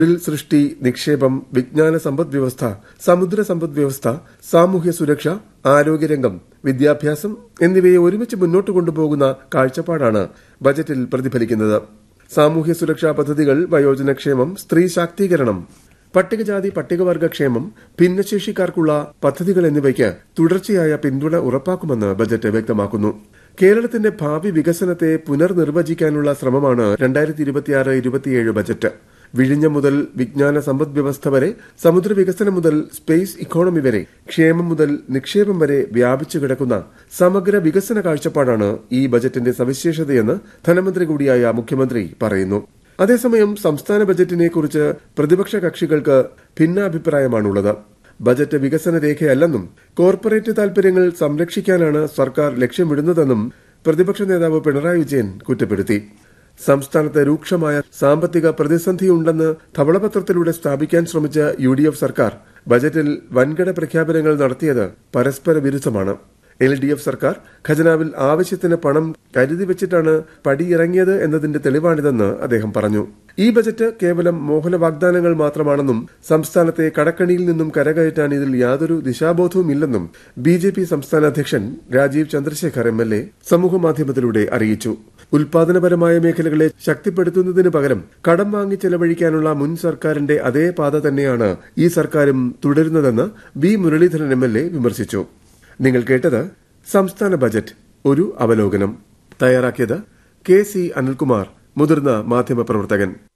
തൊഴിൽ സൃഷ്ടി നിക്ഷേപം വിജ്ഞാന സമ്പദ് വ്യവസ്ഥ സമുദ്ര സമ്പദ് വ്യവസ്ഥ സാമൂഹ്യ സുരക്ഷ ആരോഗ്യരംഗം വിദ്യാഭ്യാസം എന്നിവയെ ഒരുമിച്ച് മുന്നോട്ട് കൊണ്ടുപോകുന്ന കാഴ്ചപ്പാടാണ് ബജറ്റിൽ പ്രതിഫലിക്കുന്നത് സാമൂഹ്യ സുരക്ഷാ പദ്ധതികൾ വയോജനക്ഷേമം സ്ത്രീ ശാക്തീകരണം പട്ടികജാതി പട്ടികവർഗ ക്ഷേമം ഭിന്നശേഷിക്കാർക്കുള്ള പദ്ധതികൾ എന്നിവയ്ക്ക് തുടർച്ചയായ പിന്തുണ ഉറപ്പാക്കുമെന്ന് ബജറ്റ് വ്യക്തമാക്കുന്നു കേരളത്തിന്റെ ഭാവി വികസനത്തെ പുനർനിർവചിക്കാനുള്ള ശ്രമമാണ് രണ്ടായിരത്തി ഇരുപത്തിയാറ് ഇരുപത്തിയേഴ് ബജറ്റ് വിഴിഞ്ഞം മുതൽ വിജ്ഞാന സമ്പദ് വ്യവസ്ഥ വരെ സമുദ്ര വികസനം മുതൽ സ്പേസ് ഇക്കോണമി വരെ ക്ഷേമം മുതൽ നിക്ഷേപം വരെ വ്യാപിച്ചു കിടക്കുന്ന സമഗ്ര വികസന കാഴ്ചപ്പാടാണ് ഈ ബജറ്റിന്റെ സവിശേഷതയെന്ന് ധനമന്ത്രി കൂടിയായ മുഖ്യമന്ത്രി പറയുന്നു അതേസമയം സംസ്ഥാന ബജറ്റിനെ കുറിച്ച് പ്രതിപക്ഷ കക്ഷികൾക്ക് ഭിന്നാഭിപ്രായമാണുള്ളത് ബജറ്റ് വികസന രേഖയല്ലെന്നും കോർപ്പറേറ്റ് താൽപര്യങ്ങൾ സംരക്ഷിക്കാനാണ് സർക്കാർ ലക്ഷ്യമിടുന്നതെന്നും പ്രതിപക്ഷ നേതാവ് പിണറായി വിജയൻ കുറ്റപ്പെടുത്തി സംസ്ഥാനത്ത് രൂക്ഷമായ സാമ്പത്തിക പ്രതിസന്ധിയുണ്ടെന്ന് ധവളപത്രത്തിലൂടെ സ്ഥാപിക്കാൻ ശ്രമിച്ച യു ഡി എഫ് സർക്കാർ ബജറ്റിൽ വൻകിട പ്രഖ്യാപനങ്ങൾ നടത്തിയത് പരസ്പര വിരുദ്ധമാണ് എൽ ഡി എഫ് സർക്കാർ ഖജനാവിൽ ആവശ്യത്തിന് പണം കരുതി വെച്ചിട്ടാണ് പടിയിറങ്ങിയത് എന്നതിന്റെ തെളിവാണിതെന്ന് അദ്ദേഹം പറഞ്ഞു ഈ ബജറ്റ് കേവലം മോഹന വാഗ്ദാനങ്ങൾ മാത്രമാണെന്നും സംസ്ഥാനത്തെ കടക്കണിയിൽ നിന്നും കരകയറ്റാൻ ഇതിൽ യാതൊരു ദിശാബോധവുമില്ലെന്നും ബി ജെ പി സംസ്ഥാന അധ്യക്ഷൻ Rajeev Chandrasekhar M L A സമൂഹമാധ്യമത്തിലൂടെ അറിയിച്ചു ഉൽപാദനപരമായ മേഖലകളെ ശക്തിപ്പെടുത്തുന്നതിന് പകരം കടം വാങ്ങി ചെലവഴിക്കാനുള്ള മുൻ സർക്കാരിന്റെ അതേ പാത തന്നെയാണ് ഈ സർക്കാരും തുടരുന്നതെന്ന് B Muraleedharan M L A വിമർശിച്ചു നിങ്ങൾ കേട്ടത് സംസ്ഥാന ബജറ്റ് ഒരു അവലോകനം തയ്യാറാക്കിയത് കെ സി അനിൽകുമാർ മുതിർന്ന മാധ്യമപ്രവർത്തകൻ